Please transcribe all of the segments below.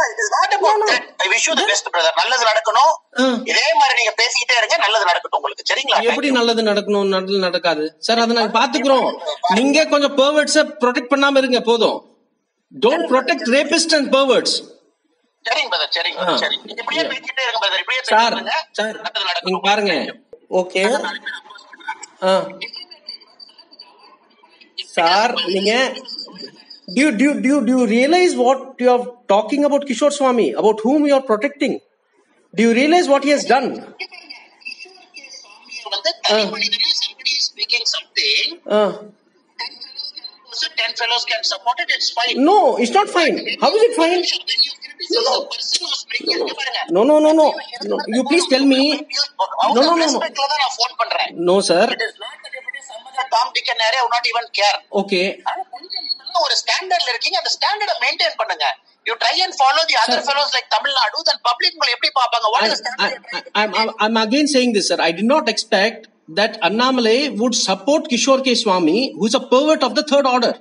it is not about that. I wish you the best, brother. நல்லது நடக்கணும் ஆ. இதே மாதிரி நீங்க பேசிக்கிட்டே இருங்க நல்லது நடக்கட்டும் உங்களுக்கு சரிங்களா எப்படி நல்லது நடக்கணும் நல்லது நடக்காது சார் அதை நாங்க பாத்துக்கிறோம் நீங்க கொஞ்சம் பெர்வர்ட்ஸ ப்ரொடெக்ட் பண்ணாம இருங்க போதும் don't protect rapist and perverts சரிங்க பிரதர் சரிங்க ஆ. சரி நீங்க இப்படியே பேசிக்கிட்டே இருங்க பிரதர் இப்படியே சார் பேசிட்டு இருங்க சார் நல்லது நீங்க நடக்கணும் பாருங்க ஓகே சார் நீங்க do you, do you, do you, do you realize what you are talking about Kishore Swami about whom you are protecting do you realize what he has done வந்து தனி மனிதனே somebody is speaking something uh, 10 fellows can support it it's fine no it's not fine how is it fine when you criticize the person who's speaking இங்க பாருங்க no no no no, no. you please tell me out No, of no, no, no. respectல தான் நான் phone பண்றேன் no sir it is not that if it is some other Tom Dick and Harry I would not even care okay ஆனா கொஞ்சம் நீங்க ஒரு ஸ்டாண்டர்ட்ல இருக்கீங்க அந்த ஸ்டாண்டர்ட மெயின்டைன் பண்ணுங்க you try and follow the other fellows like Tamil Nadu then public உங்களை எப்படி பாப்பாங்க what I, is I, I, I'm, I'm, I'm again saying this, sir. I did not expect that Annamalai would support Kishore K. Swami, who's a pervert of the third order.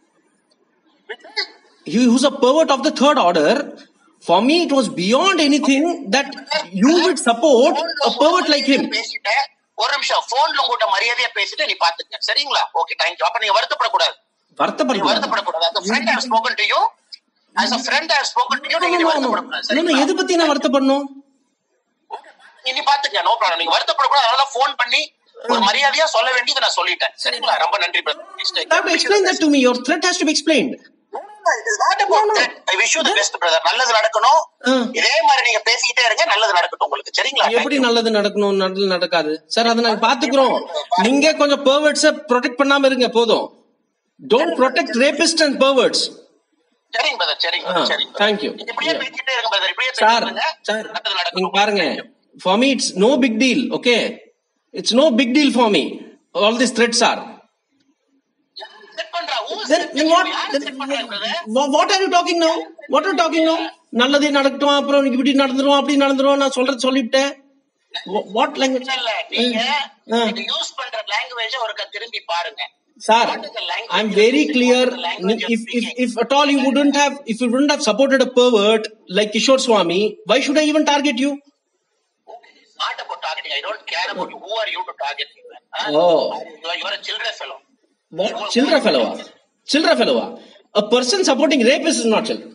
He who's a pervert of the third order. For me, it was beyond anything that you would support a pervert like him. பேசிட்டேன் ஒரு நிமிஷம் போன்ல உங்ககிட்ட மரியாதையா பேசிட்டு நீ பாத்துக்க சரிங்களா ஓகே தேங்க்யூ அப்ப நீங்க வருத்தப்படக்கூடாது நீங்க வருத்தப்படக்கூடாது. வருத்தப்படக்கூடாது as a friend I have spoken to you as a friend I have spoken to you No, நீங்க no, no, no. வருத்தப்படக்கூடாது No, no, சரிங்களா எது பத்தி நான் வருத்தப்படணும் இனி பாத்துக்க நோ ப்ராப்ளம் நீங்க வருத்தப்படக்கூடாது அதனால போன் பண்ணி ஒரு மரியாதையா சொல்ல வேண்டியதை நான் சொல்லிட்டேன் சரிங்களா ரொம்ப நன்றி You have to explain that to me. Your threat has to be explained. It is not about that. I wish you the best, brother. நல்லது நடக்கணும் ஆ. இதே மாதிரி நீங்க பேசிக்கிட்டே இருங்க நல்லது நடக்கட்டும் உங்களுக்கு சரிங்களா எப்படி நல்லது நடக்கணும் நல்லது நடக்காது சார் அதை நாங்க பாத்துக்கிறோம் நீங்க கொஞ்சம் பெர்வர்ட்ஸ ப்ரொடெக்ட் பண்ணாம இருங்க போதும் don't protect rapist and perverts சரிங்க பிரதர் சரிங்க ஆ, சரிங்க thank you. நீங்க இப்படியே Yeah. பேசிக்கிட்டே இருங்க பிரதர் இப்படியே சார் பேசிட்டு இருங்க சார் நல்லது நீங்க நடக்கணும் பாருங்க for me it's no big deal okay it's no big deal for me all this threats are set பண்றா ஊ then set then பண்ணி what யாரு then, set பண்றாங்க brother? wha- what are you talking now what are you talking now நல்லதே நடக்கட்டும் அப்புறம் இப்படி நடந்துரும் அப்படி நடந்துரும் நான் சொல்றது சொல்லிவிட்டேன் வாட் லாங்குவேஜ் இல்ல நீங்க ஆ. நீங்க யூஸ் பண்ற லாங்குவேஜ் ஒருக்க திரும்பி பாருங்க Sir, What is the language I'm you're very speaking? clear. What is the language you're If, if, speaking? if at all you wouldn't have, if you wouldn't have supported a pervert like Kishore Swami, why should I even target you? It's not about targeting. I don't care about you. Who are you to target me? man? Huh? Oh. You are, you are a children fellow. What? Childra fellow? Childra fellow? A person supporting rapists is not children.